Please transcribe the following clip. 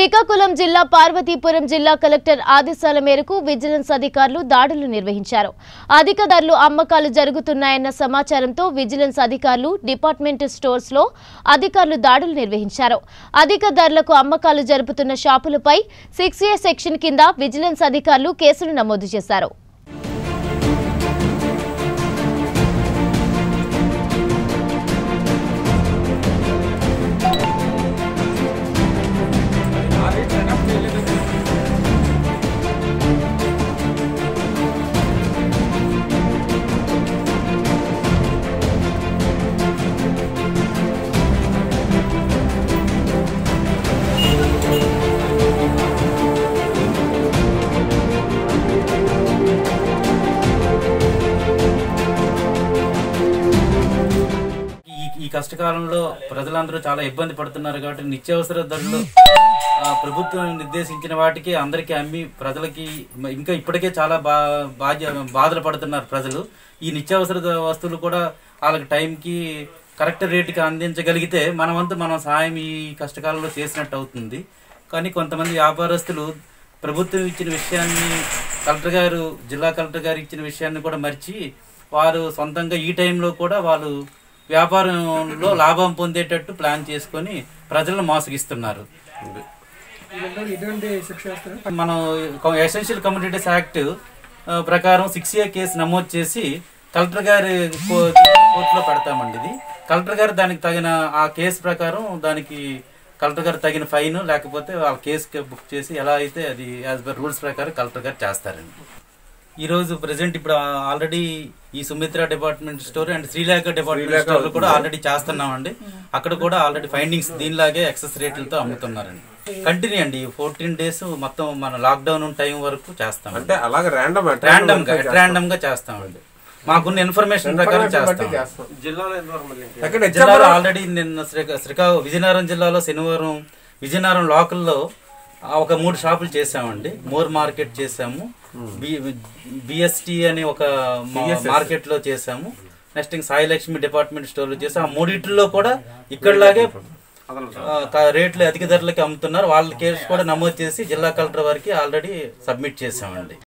శ్రీకాకుళం జిల్లా పార్వతీపురం జిల్లా కలెక్టర్ ఆదేశాల మేరకు విజిలెన్స్ అధికారులు దాడులు నిర్వహించారు అధిక ధరలు అమ్మకాలు జరుగుతున్నాయన్న సమాచారంతో విజిలెన్స్ అధికారులు డిపార్ట్మెంట్ స్టోర్స్ లో అధికారులు దాడులు నిర్వహించారు అధిక ధరలకు అమ్మకాలు జరుపుతున్న షాపులపై సిక్స్ ఏ సెక్షన్ కింద విజిలెన్స్ అధికారులు కేసులు నమోదు చేశారు ఈ ఈ కష్టకాలంలో ప్రజలందరూ చాలా ఇబ్బంది పడుతున్నారు కాబట్టి నిత్యావసర ధరలు ఆ, ప్రభుత్వం నిర్దేశించిన వాటికి అందరికీ అమ్మి ప్రజలకి మ- ఇంకా ఇప్పటికే చాలా బా బాధ్య బాధలు పడుతున్నారు ప్రజలు ఈ నిత్యావసర ద- వస్తువులు కూడా వాళ్ళకి టైంకి కరెక్ట్ రేటుకి అందించగలిగితే మన వంతు మనం సహాయం ఈ కష్టకాలంలో చేసినట్టు అవుతుంది కానీ కొంతమంది వ్యాపారస్తులు ప్రభుత్వం ఇచ్చిన విషయాన్ని కలెక్టర్ గారు జిల్లా కలెక్టర్ గారు ఇచ్చిన విషయాన్ని కూడా మర్చి వారు సొంతంగా ఈ టైంలో కూడా వాళ్ళు వ్యాపారంలో లాభం పొందేటట్టు ప్లాన్ చేసుకొని ప్రజలను మోసగిస్తున్నారు వీళ్ళందరూ ఎటువంటి శిక్ష వేస్తారు మనం ఎసెన్షియల్ కమ్యూనిటీస్ యాక్ట్ ఆ, ప్రకారం సిక్స్ ఏ కేసు నమోదు చేసి కలెక్టర్ గారి కో- కోర్టులో పెడతామండి ఇది కలెక్టర్ గారు దానికి తగిన ఆ కేసు ప్రకారం దానికి కలెక్టర్ గారు తగిన ఫైన్ లేకపోతే వాళ్ళ కేసు బుక్ చేసి ఎలా అయితే అది యాజ్ పర్ రూల్స్ ప్రకారం కలెక్టర్ గారు చేస్తారండి ఈ రోజు ప్రెసెంట్ ఇప్పుడు ఆల్రెడీ ఈ Sumitra department store and Srilekha department store కూడా ఆల్రెడీ చేస్తున్నామండి అక్కడ కూడా ఆల్రెడీ ఫైండింగ్స్ దీనిలాగే ఎక్సెస్ రేట్లతో అమ్ముతున్నారండి కంటిన్యూ అండి ఫోర్టీన్ డేస్ మొత్తం మన లాక్డౌన్ టైం వరకు చేస్తాం అంటే అలాగే ర్యాండమ్ ర్యాండమ్ గా ర్యాండమ్ గా చేస్తామండి మాకున్న ఇన్ఫర్మేషన్ ప్రకారం చేస్తాం జిల్లాలో ఎక్కడ జిల్లాలో ఎగ్జాంపుల్ ఆల్రెడీ నిన్న శ్రీకా శ్రీకాకుళం విజయనగరం జిల్లాలో శనివారం విజయనగరం లోకల్లో ఆ, ఒక మూడు షాపులు చేసామండి మోర్ మార్కెట్ చేసాము బిఎస్టి అని ఒక మార్కెట్ లో చేసాము నెక్స్ట్ ఇంక సాయి లక్ష్మి డిపార్ట్మెంట్ స్టోర్ లో చేసాము ఆ మూడిట్లో కూడా ఇక్కడలాగే ఆ, క- రేట్లు అధిక ధరలకి అమ్ముతున్నారు వాళ్ళ కేసు కూడా నమోదు చేసి జిల్లా కలెక్టర్ వారికి ఆల్రెడీ సబ్మిట్ చేసామండి